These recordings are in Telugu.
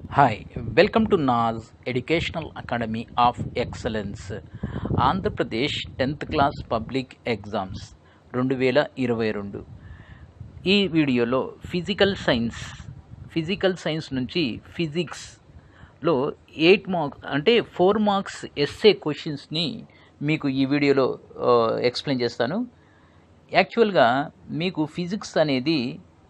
hi welcome to Naz educational academy of excellence Andhra Pradesh tenth class public exams రెండు వేల ఇరవై రెండు ఈ వీడియోలో ఫిజికల్ సైన్స్ ఫిజికల్ సైన్స్ నుంచి ఫిజిక్స్లో ఎయిట్ మార్క్స్ అంటే ఫోర్ మార్క్స్ ఎస్ఏ క్వశ్చన్స్ని మీకు ఈ వీడియోలో ఎక్స్ప్లెయిన్ చేస్తాను యాక్చువల్గా మీకు ఫిజిక్స్ అనేది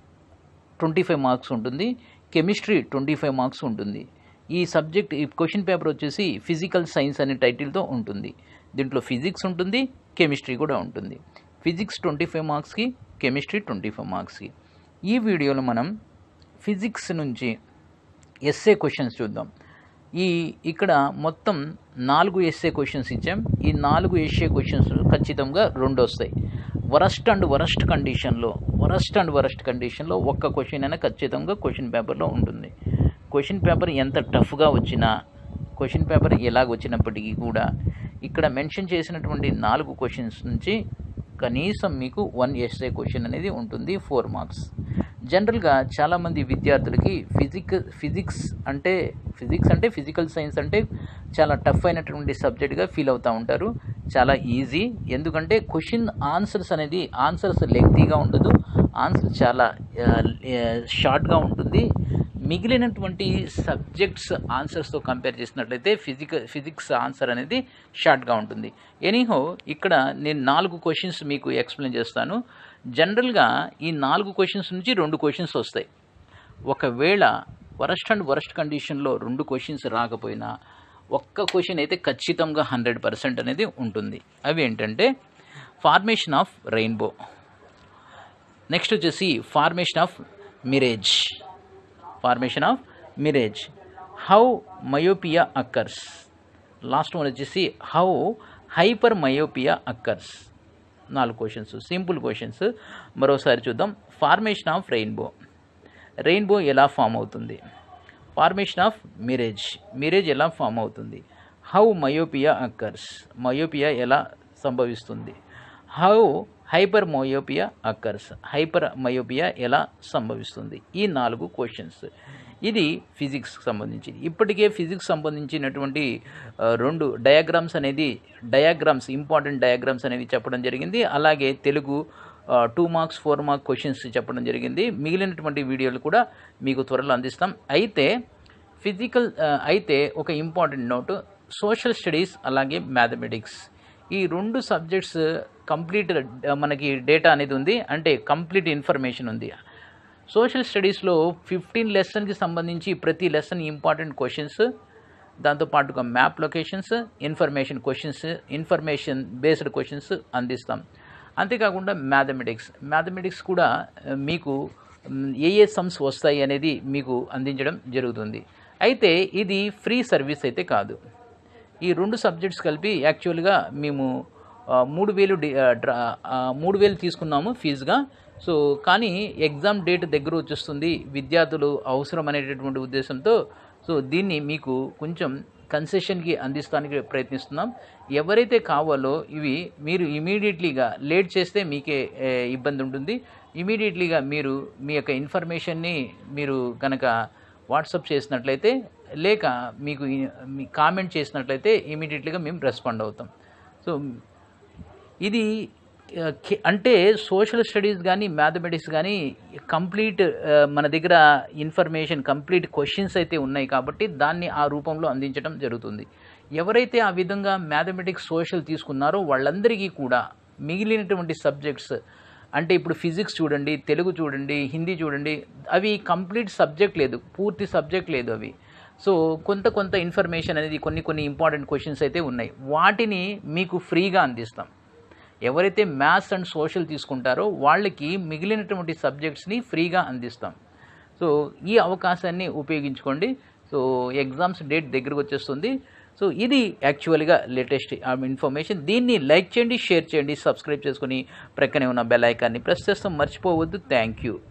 ట్వంటీ ఫైవ్ మార్క్స్ ఉంటుంది కెమిస్ట్రీ ట్వంటీ ఫైవ్ మార్క్స్ ఉంటుంది ఈ సబ్జెక్ట్ ఈ క్వశ్చన్ పేపర్ వచ్చేసి ఫిజికల్ సైన్స్ అనే టైటిల్తో ఉంటుంది దీంట్లో ఫిజిక్స్ ఉంటుంది కెమిస్ట్రీ కూడా ఉంటుంది ఫిజిక్స్ ట్వంటీ ఫైవ్ మార్క్స్కి కెమిస్ట్రీ ట్వంటీ ఫైవ్ మార్క్స్కి ఈ వీడియోలో మనం ఫిజిక్స్ నుంచి ఎస్ఏ క్వశ్చన్స్ చూద్దాం ఈ ఇక్కడ మొత్తం నాలుగు ఎస్ఏ క్వశ్చన్స్ ఇచ్చాం ఈ నాలుగు ఎస్ఏ క్వశ్చన్స్ ఖచ్చితంగా రెండు వస్తాయి వరస్ట్ అండ్ వరస్ట్ కండిషన్లో వరస్ట్ అండ్ వరస్ట్ కండిషన్లో ఒక్క క్వశ్చన్ అయినా ఖచ్చితంగా క్వశ్చన్ పేపర్లో ఉంటుంది క్వశ్చన్ పేపర్ ఎంత టఫ్గా వచ్చినా క్వశ్చన్ పేపర్ ఎలాగ వచ్చినప్పటికీ కూడా ఇక్కడ మెన్షన్ చేసినటువంటి నాలుగు క్వశ్చన్స్ నుంచి కనీసం మీకు వన్ ఎస్ఏ క్వశ్చన్ అనేది ఉంటుంది ఫోర్ మార్క్స్ జనరల్గా చాలామంది విద్యార్థులకి ఫిజిక్ ఫిజిక్స్ అంటే ఫిజిక్స్ అంటే ఫిజికల్ సైన్స్ అంటే చాలా టఫ్ అయినటువంటి సబ్జెక్ట్గా ఫీల్ అవుతూ ఉంటారు చాలా ఈజీ ఎందుకంటే క్వశ్చన్ ఆన్సర్స్ అనేది ఆన్సర్స్ లెంగ్తీగా ఉండదు ఆన్సర్ చాలా షార్ట్గా ఉంటుంది మిగిలినటువంటి సబ్జెక్ట్స్ ఆన్సర్స్తో కంపేర్ చేసినట్లయితే ఫిజిక ఫిజిక్స్ ఆన్సర్ అనేది షార్ట్గా ఉంటుంది ఎనీహో ఇక్కడ నేను నాలుగు క్వశ్చన్స్ మీకు ఎక్స్ప్లెయిన్ చేస్తాను జనరల్గా ఈ నాలుగు క్వశ్చన్స్ నుంచి రెండు క్వశ్చన్స్ వస్తాయి ఒకవేళ వరస్ట్ అండ్ వరస్ట్ కండిషన్లో రెండు క్వశ్చన్స్ రాకపోయినా ఒక్క క్వశ్చన్ అయితే ఖచ్చితంగా హండ్రెడ్ పర్సెంట్ అనేది ఉంటుంది అవి ఏంటంటే ఫార్మేషన్ ఆఫ్ రెయిన్బో నెక్స్ట్ వచ్చేసి formation of mirage formation of mirage how myopia occurs last one వచ్చేసి హౌ హైపర్ మయోపియా అక్కర్స్ నాలుగు క్వశ్చన్స్ సింపుల్ క్వశ్చన్స్ మరోసారి చూద్దాం ఫార్మేషన్ ఆఫ్ రెయిన్బో రెయిన్బో ఎలా ఫామ్ అవుతుంది ఫార్మేషన్ ఆఫ్ మిరేజ్ మిరేజ్ ఎలా ఫామ్ అవుతుంది హౌ మయోపియా అక్కర్స్ మయోపియా ఎలా సంభవిస్తుంది how hyper myopia occurs hyper myopia ఎలా సంభవిస్తుంది ఈ నాలుగు క్వశ్చన్స్ ఇది ఫిజిక్స్కి సంబంధించి ఇప్పటికే ఫిజిక్స్ సంబంధించినటువంటి రెండు డయాగ్రామ్స్ అనేది డయాగ్రామ్స్ ఇంపార్టెంట్ డయాగ్రామ్స్ అనేవి చెప్పడం జరిగింది అలాగే Telugu two marks four mark questions చెప్పడం జరిగింది మిగిలినటువంటి వీడియోలు కూడా మీకు త్వరలో అందిస్తాం అయితే ఫిజికల్ అయితే ఒక ఇంపార్టెంట్ నోట్ సోషల్ స్టడీస్ అలాగే మ్యాథమెటిక్స్ ఈ రెండు సబ్జెక్ట్స్ కంప్లీట్ మనకి డేటా అనేది ఉంది అంటే కంప్లీట్ ఇన్ఫర్మేషన్ ఉంది సోషల్ స్టడీస్లో ఫిఫ్టీన్ లెసన్కి సంబంధించి ప్రతి లెసన్ ఇంపార్టెంట్ క్వశ్చన్స్ దాంతోపాటుగా map locations information questions information based questions అందిస్తాం అంతేకాకుండా మ్యాథమెటిక్స్ మ్యాథమెటిక్స్ కూడా మీకు ఏ ఏ సమ్స్ వస్తాయి అనేది మీకు అందించడం జరుగుతుంది అయితే ఇది ఫ్రీ సర్వీస్ అయితే కాదు ఈ రెండు సబ్జెక్ట్స్ కలిపి యాక్చువల్గా మేము మూడు వేలు మూడు వేలు తీసుకున్నాము ఫీజుగా సో కానీ ఎగ్జామ్ డేట్ దగ్గర వచ్చేస్తుంది విద్యార్థులు అవసరం అనేటటువంటి ఉద్దేశంతో సో దీన్ని మీకు కొంచెం కన్సెషన్కి అందిస్తానికి ప్రయత్నిస్తున్నాం ఎవరైతే కావాలో ఇవి మీరు ఇమీడియట్లీగా లేట్ చేస్తే మీకే ఇబ్బంది ఉంటుంది ఇమీడియట్లీగా మీరు మీ యొక్క ఇన్ఫర్మేషన్ని మీరు కనుక వాట్సప్ చేసినట్లయితే లేక మీకు మీ కామెంట్ చేసినట్లయితే ఇమీడియట్లీగా మేము రెస్పాండ్ అవుతాం సో ఇది అంటే సోషల్ స్టడీస్ కానీ మ్యాథమెటిక్స్ కానీ కంప్లీట్ మన దగ్గర ఇన్ఫర్మేషన్ కంప్లీట్ క్వశ్చన్స్ అయితే ఉన్నాయి కాబట్టి దాన్ని ఆ రూపంలో అందించడం జరుగుతుంది ఎవరైతే ఆ విధంగా మ్యాథమెటిక్స్ సోషల్ తీసుకున్నారో వాళ్ళందరికీ కూడా మిగిలినటువంటి సబ్జెక్ట్స్ అంటే ఇప్పుడు ఫిజిక్స్ చూడండి తెలుగు చూడండి హిందీ చూడండి అవి కంప్లీట్ సబ్జెక్ట్ లేదు పూర్తి సబ్జెక్ట్ లేదు అవి సో కొంత కొంత ఇన్ఫర్మేషన్ అనేది కొన్ని కొన్ని ఇంపార్టెంట్ క్వశ్చన్స్ అయితే ఉన్నాయి వాటిని మీకు ఫ్రీగా అందిస్తాం ఎవరైతే మ్యాథ్స్ అండ్ సోషల్ తీసుకుంటారో వాళ్ళకి మిగిలినటువంటి సబ్జెక్ట్స్ని ఫ్రీగా అందిస్తాం సో ఈ అవకాశాన్ని ఉపయోగించుకోండి సో ఎగ్జామ్స్ డేట్ దగ్గరకు వచ్చేస్తుంది సో ఇది యాక్చువల్గా లేటెస్ట్ ఇన్ఫర్మేషన్ దీన్ని లైక్ చేయండి షేర్ చేయండి సబ్స్క్రైబ్ చేసుకుని ప్రక్కనే ఉన్న బెల్ ఐకాన్ని ప్రెస్ చేస్తాం మర్చిపోవద్దు థ్యాంక్ యూ